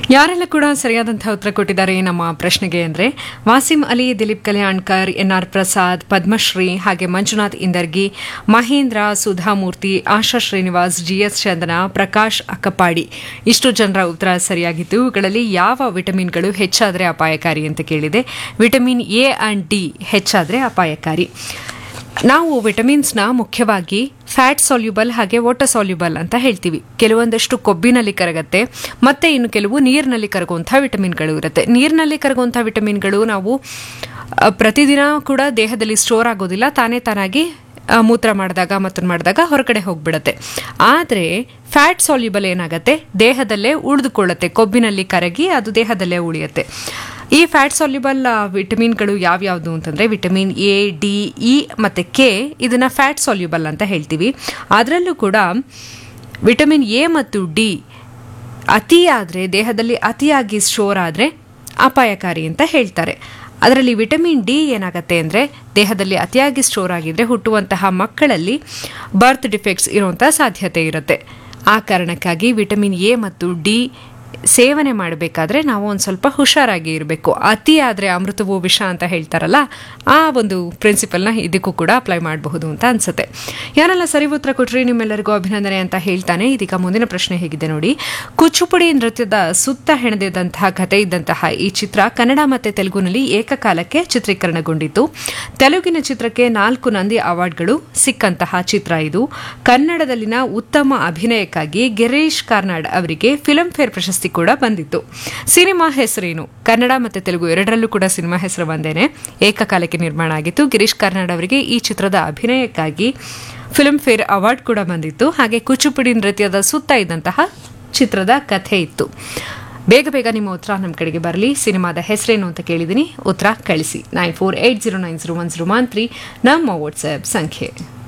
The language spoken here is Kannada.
ಯಾರೆಲ್ಲ ಕೂಡ ಸರಿಯಾದಂತಹ ಉತ್ತರ ಕೊಟ್ಟಿದ್ದಾರೆ ನಮ್ಮ ಪ್ರಶ್ನೆಗೆ ಅಂದ್ರೆ ವಾಸಿಂ ಅಲಿ ದಿಲೀಪ್ ಕಲ್ಯಾಣ್ಕರ್ ಎನ್ಆರ್ ಪ್ರಸಾದ್ ಪದ್ಮಶ್ರೀ ಹಾಗೆ ಮಂಜುನಾಥ್ ಇಂದರ್ಗಿ ಮಹೇಂದ್ರ ಸುಧಾಮೂರ್ತಿ ಆಶಾ ಶ್ರೀನಿವಾಸ್ ಜಿಎಸ್ ಚಂದನ ಪ್ರಕಾಶ್ ಅಕ್ಕಪಾಡಿ ಇಷ್ಟು ಜನರ ಉತ್ತರ ಸರಿಯಾಗಿತ್ತು ಇವುಗಳಲ್ಲಿ ಯಾವ ವಿಟಮಿನ್ಗಳು ಹೆಚ್ಚಾದರೆ ಅಪಾಯಕಾರಿ ಅಂತ ಕೇಳಿದೆ ವಿಟಮಿನ್ ಎ ಅಂಡ್ ಡಿ ಹೆಚ್ಚಾದರೆ ಅಪಾಯಕಾರಿ ನಾವು ವಿಟಮಿನ್ಸ್ನ ಮುಖ್ಯವಾಗಿ ಫ್ಯಾಟ್ ಸಾಲ್ಯುಬಲ್ ಹಾಗೆ ವಾಟರ್ ಸಾಲ್ಯುಬಲ್ ಅಂತ ಹೇಳ್ತೀವಿ ಕೆಲವೊಂದಷ್ಟು ಕೊಬ್ಬಿನಲ್ಲಿ ಕರಗತ್ತೆ ಮತ್ತೆ ಇನ್ನು ಕೆಲವು ನೀರಿನಲ್ಲಿ ಕರಗುವಂಥ ವಿಟಮಿನ್ಗಳು ಇರುತ್ತೆ ನೀರಿನಲ್ಲಿ ಕರಗುವಂಥ ವಿಟಮಿನ್ಗಳು ನಾವು ಆ, ಪ್ರತಿದಿನ ಕೂಡ ದೇಹದಲ್ಲಿ ಸ್ಟೋರ್ ಆಗೋದಿಲ್ಲ ತಾನೇ ತಾನಾಗಿ ಆ, ಮೂತ್ರ ಮಾಡಿದಾಗ ಮತ್ತೊಂದು ಮಾಡಿದಾಗ ಹೊರಗಡೆ ಹೋಗ್ಬಿಡತ್ತೆ ಆದರೆ ಫ್ಯಾಟ್ ಸಾಲ್ಯುಬಲ್ ಏನಾಗುತ್ತೆ ದೇಹದಲ್ಲೇ ಉಳಿದುಕೊಳ್ಳುತ್ತೆ ಕೊಬ್ಬಿನಲ್ಲಿ ಕರಗಿ ಅದು ದೇಹದಲ್ಲೇ ಉಳಿಯುತ್ತೆ ಈ ಫ್ಯಾಟ್ ಸಾಲ್ಯುಬಲ್ ವಿಟಮಿನ್ಗಳು ಯಾವ್ಯಾವುದು ಅಂತಂದ್ರೆ ವಿಟಮಿನ್ ಎ ಡಿ ಇ ಮತ್ತೆ ಕೆ ಇದನ್ನ ಫ್ಯಾಟ್ ಸಾಲ್ಯುಬಲ್ ಅಂತ ಹೇಳ್ತೀವಿ ಅದರಲ್ಲೂ ಕೂಡ ವಿಟಮಿನ್ ಎ ಮತ್ತು ಡಿ ಅತಿಯಾದರೆ ದೇಹದಲ್ಲಿ ಅತಿಯಾಗಿ ಸ್ಟೋರ್ ಆದರೆ ಅಪಾಯಕಾರಿ ಅಂತ ಹೇಳ್ತಾರೆ ಅದರಲ್ಲಿ ವಿಟಮಿನ್ ಡಿ ಏನಾಗುತ್ತೆ ಅಂದರೆ ದೇಹದಲ್ಲಿ ಅತಿಯಾಗಿ ಸ್ಟೋರ್ ಆಗಿದ್ರೆ ಹುಟ್ಟುವಂತಹ ಮಕ್ಕಳಲ್ಲಿ ಬರ್ತ್ ಡಿಫೆಕ್ಟ್ಸ್ ಇರುವಂಥ ಸಾಧ್ಯತೆ ಇರುತ್ತೆ ಆ ಕಾರಣಕ್ಕಾಗಿ ವಿಟಮಿನ್ ಎ ಮತ್ತು ಡಿ ಸೇವನೆ ಮಾಡಬೇಕಾದ್ರೆ ನಾವು ಒಂದು ಸ್ವಲ್ಪ ಹುಷಾರಾಗಿ ಇರಬೇಕು ಅತಿ ಆದರೆ ಅಮೃತವೂ ವಿಷ ಅಂತ ಹೇಳ್ತಾರಲ್ಲ ಆ ಒಂದು ಪ್ರಿನ್ಸಿಪಲ್ನ ಇದಕ್ಕೂ ಕೂಡ ಅಪ್ಲೈ ಮಾಡಬಹುದು ಅಂತ ಅನ್ಸುತ್ತೆ ಯಾರೆಲ್ಲ ಸರಿ ಉತ್ತರ ಕೊಟ್ರಿ ನಿಮ್ಮೆಲ್ಲರಿಗೂ ಅಭಿನಂದನೆ ಅಂತ ಹೇಳ್ತಾನೆ ಇದೀಗ ಮುಂದಿನ ಪ್ರಶ್ನೆ ಹೇಗಿದೆ ನೋಡಿ ಕುಚ್ಚುಪುಡಿ ನೃತ್ಯದ ಸುತ್ತ ಹೆಣೆದಿದ್ದಂತಹ ಕಥೆ ಇದ್ದಂತಹ ಈ ಚಿತ್ರ ಕನ್ನಡ ಮತ್ತು ತೆಲುಗುನಲ್ಲಿ ಏಕಕಾಲಕ್ಕೆ ಚಿತ್ರೀಕರಣಗೊಂಡಿತ್ತು ತೆಲುಗಿನ ಚಿತ್ರಕ್ಕೆ ನಾಲ್ಕು ನಂದಿ ಅವಾರ್ಡ್ಗಳು ಸಿಕ್ಕಂತಹ ಚಿತ್ರ ಇದು ಕನ್ನಡದಲ್ಲಿನ ಉತ್ತಮ ಅಭಿನಯಕ್ಕಾಗಿ ಗಿರೀಶ್ ಕಾರ್ನಾಡ್ ಅವರಿಗೆ ಫಿಲ್ಮ್ ಫೇರ್ ಪ್ರಶಸ್ತಿ ಕೂಡ ಬಂದಿತ್ತು ಸಿನಿಮಾ ಹೆಸರೇನು ಕನ್ನಡ ಮತ್ತು ತೆಲುಗು ಎರಡರಲ್ಲೂ ಕೂಡ ಸಿನಿಮಾ ಹೆಸರು ಒಂದೇನೆ ಏಕಕಾಲಕ್ಕೆ ನಿರ್ಮಾಣ ಆಗಿತ್ತು ಗಿರೀಶ್ ಕಾರ್ನಾಡ್ ಅವರಿಗೆ ಈ ಚಿತ್ರದ ಅಭಿನಯಕ್ಕಾಗಿ ಫಿಲ್ಮ್ ಫೇರ್ ಅವಾರ್ಡ್ ಕೂಡ ಬಂದಿತ್ತು ಹಾಗೆ ಕುಚುಪುಡಿ ನೃತ್ಯದ ಸುತ್ತ ಇದ್ದಂತಹ ಚಿತ್ರದ ಕಥೆ ಇತ್ತು ಬೇಗ ಬೇಗ ನಿಮ್ಮ ಉತ್ತರ ನಮ್ಮ ಕಡೆಗೆ ಬರಲಿ ಸಿನಿಮಾದ ಹೆಸರೇನು ಅಂತ ಕೇಳಿದ್ದೀನಿ ಉತ್ತರ ಕಳಿಸಿ nine four eight zero nine zero one zero one three ನಮ್ಮ ವಾಟ್ಸ್ಆ್ಯಪ್ ಸಂಖ್ಯೆ